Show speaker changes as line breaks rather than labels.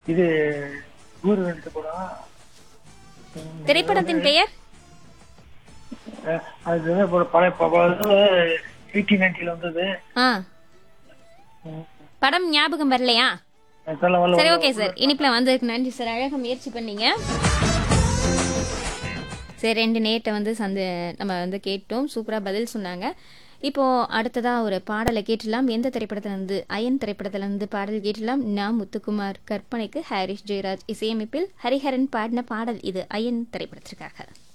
இது ஊர் எடுத்த படம் ம்,
திரைப்படத்தின் பெயர்
அஹ், அது வந்து ஒரு பழைய எயிட்டீன் நைன்டில வந்தது
ஆ
ம்,
படம் ஞாபகம் வரலையா
அது சொல்ல வரல
சரி ஓகே சார் இனிப்புல வந்ததுக்கு நன்றி சார் அழகா முயற்சி பண்ணீங்க சரி ரெண்டு நேட்டை வந்து சந்து நம்ம வந்து கேட்டோம் சூப்பரா பதில் சொன்னாங்க இப்போ அடுத்ததா ஒரு பாடலை கேட்டலாம் எந்த திரைப்படத்துல இருந்து அயன் திரைப்படத்துல இருந்து பாடல் கேட்டலாம் நான் முத்துக்குமார் கற்பனைக்கு ஹாரிஸ் ஜெயராஜ் இசையமைப்பில் ஹரிஹரன் பாடின பாடல் இது அயன் திரைப்படத்திற்காக